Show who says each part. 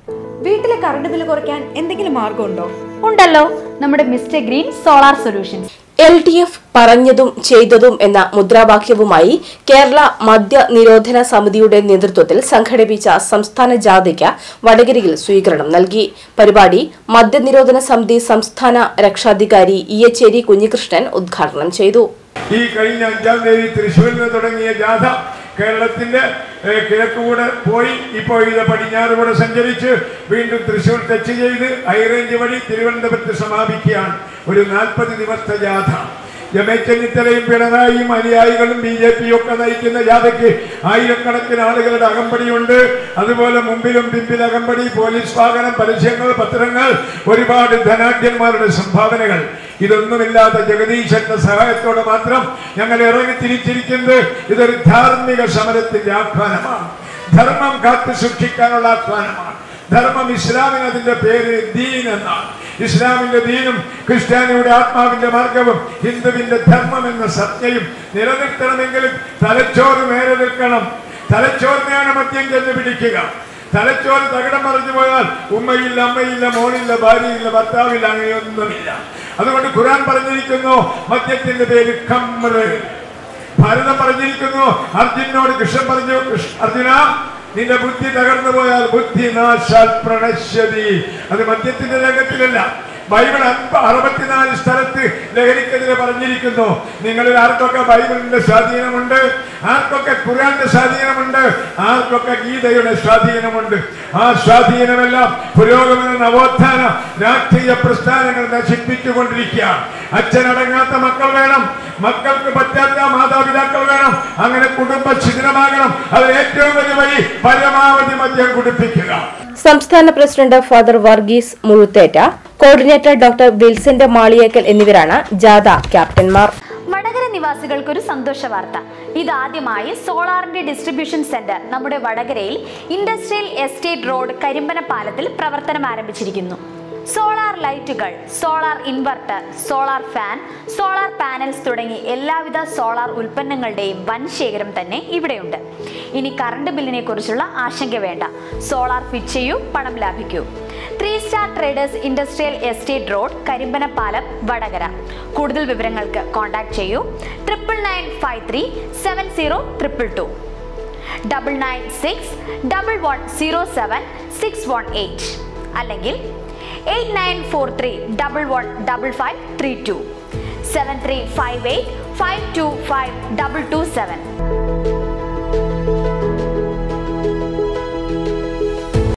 Speaker 1: വീട്ടിലെ current bill കുറയ്ക്കാൻ എന്തെങ്കിലും മാർഗമുണ്ടോ
Speaker 2: ഉണ്ടല്ലോ നമ്മുടെ Mister Green Solar Solutions
Speaker 3: L D F പറഞ്ഞതും ചെയ്തതും എന്ന മുദ്രാവാക്യവുമായി കേരള മദ്യ നിരോധന സമിതിയുടെ നേതൃത്വത്തിൽ സംഘടിപ്പിച്ച സംസ്ഥാന ജാഥയ്ക്ക് വടകരയിൽ സ്വീകരണം നൽകി പരിപാടി മദ്യനിരോധന സമിതി സംസ്ഥാന രക്ഷാധികാരി ഇയച്ചേരി കുഞ്ഞികൃഷ്ണൻ ഉദ്ഘാടനം ചെയ്തു
Speaker 4: ഈ കഴിഞ്ഞ അഞ്ചാം തീയതി തൃശ്ശൂരിൽ നിന്ന് തുടങ്ങിയ ജാഥ കേരളത്തിന്റെ ഏഹ്, കിഴക്കുകൂടെ പോയി ഇപ്പോൾ ഇത് പടിഞ്ഞാറ് കൂടെ സഞ്ചരിച്ച് വീണ്ടും തൃശ്ശൂർ ടച്ച് ചെയ്ത് ഹൈറേഞ്ച് വഴി തിരുവനന്തപുരത്ത് സമാപിക്കുകയാണ് ഒരു നാൽപ്പത് ദിവസത്തെ ജാഥ രമേശ് ചെന്നിത്തലയും പിണറായിയും അനുയായികളും ബി ജെ പിയും ഒക്കെ നയിക്കുന്ന ജാഥയ്ക്ക് ആയിരക്കണക്കിന് ആളുകളുടെ അകമ്പടിയുണ്ട് അതുപോലെ മുമ്പിലും പിമ്പിൽ അകമ്പടി പോലീസ് വാഹനം പരസ്യങ്ങൾ പത്രങ്ങൾ ഒരുപാട് ധനാഢ്യന്മാരുടെ സംഭാവനകൾ ഇതൊന്നുമില്ലാത്ത ജഗദീശന്റെ സഹായത്തോടെ മാത്രം ഞങ്ങൾ ഇറങ്ങി തിരിച്ചിരിക്കുന്നത് ഇതൊരു ധാർമ്മിക സമരത്തിന്റെ ആഹ്വാനമാണ് ധർമ്മം കാത്തു സൂക്ഷിക്കാനുള്ള ആഹ്വാനമാണ് ധർമ്മം ഇസ്ലാമിന് അതിന്റെ പേര് ദീൻ എന്നാണ് ഇസ്ലാമിന്റെ ദീനും ക്രിസ്ത്യാനിയുടെ ആത്മാവിന്റെ മാർഗവും ഹിന്ദുവിന്റെ ധർമ്മം എന്ന സത്യയും നിലനിർത്തണമെങ്കിൽ തലച്ചോറ് നേരെ നിൽക്കണം തലച്ചോറിനെയാണ് മദ്യം ചെന്ന് പിടിക്കുക തലച്ചോറ് തകിടം മറിഞ്ഞു പോയാൽ ഉമ്മയില്ല അമ്മയില്ല മോളില്ല ഭാര്യയില്ല ഭർത്താവില്ല അങ്ങനെയൊന്നുമില്ല അതുകൊണ്ട് ഖുറാൻ പറഞ്ഞിരിക്കുന്നു മദ്യത്തിന്റെ പേര് ഖമ്റ് ഭാരതം പറഞ്ഞിരിക്കുന്നു അർജുനോട് കൃഷ്ണൻ പറഞ്ഞു "കൃഷ്ണ- അർജുന നിന്റെ ബുദ്ധി തകർന്നു പോയാൽ ബുദ്ധി നാശാൽ പ്രണശ്യതി അത് മദ്യത്തിന്റെ രംഗത്തിലല്ല ബൈബിൾ അൻപ അറുപത്തിനാല് സ്ഥലത്ത് ലഹരിക്കെതിരെ പറഞ്ഞിരിക്കുന്നു നിങ്ങളിൽ ആർക്കൊക്കെ ബൈബിളിന്റെ സ്വാധീനമുണ്ട് ആർക്കൊക്കെ ഖുറാന്റെ സ്വാധീനമുണ്ട് ആർക്കൊക്കെ ഗീതയുടെ സ്വാധീനമുണ്ട് ആ സ്വാധീനമെല്ലാം പുരോഗമന നവോത്ഥാന രാഷ്ട്രീയ പ്രസ്ഥാനങ്ങൾ നശിപ്പിച്ചുകൊണ്ടിരിക്കുകയാണ് അച്ഛനടങ്ങാത്ത മക്കൾ വേണം മക്കൾക്ക് പറ്റാത്ത മാതാപിതാക്കൾ വേണം അങ്ങനെ കുടുംബ ശിഥിലമാകണം അത് ഏറ്റവും വലിയ വഴി പരമാവധി മദ്യം കുടിപ്പിക്കുക
Speaker 3: സംസ്ഥാന president father Varghese Muzhuthetta coordinator doctor വിൽസന്റെ മാളിയേക്കൽ എന്നിവരാണ് ജാഥ ക്യാപ്റ്റന്മാർ
Speaker 2: വടകര നിവാസികൾക്ക് ഒരു സന്തോഷ വാർത്ത ഇതാദ്യമായി സോളാറിന്റെ ഡിസ്ട്രിബ്യൂഷൻ സെന്റർ നമ്മുടെ വടകരയിൽ ഇൻഡസ്ട്രിയൽ എസ്റ്റേറ്റ് റോഡ് കരിമ്പന പാലത്തിൽ പ്രവർത്തനം ആരംഭിച്ചിരിക്കുന്നു സോളാർ ലൈറ്റുകൾ solar inverter solar fan solar panels തുടങ്ങി എല്ലാവിധ സോളാർ ഉൽപ്പന്നങ്ങളുടെയും വൻ ശേഖരം തന്നെ ഇവിടെയുണ്ട് ഇനി കറണ്ട് ബില്ലിനെ കുറിച്ചുള്ള ആശങ്ക വേണ്ട സോളാർ ഫിറ്റ് ചെയ്യൂ പണം ലാഭിക്കൂ Three Star Traders Industrial Estate Road Karimbanappalam Vadakara കൂടുതൽ വിവരങ്ങൾക്ക് കോൺടാക്ട് ചെയ്യൂ triple nine five three seven zero triple two double nine six double one zero seven six one eight അല്ലെങ്കിൽ eight nine four three double one double five three two seven three five eight five two five double two seven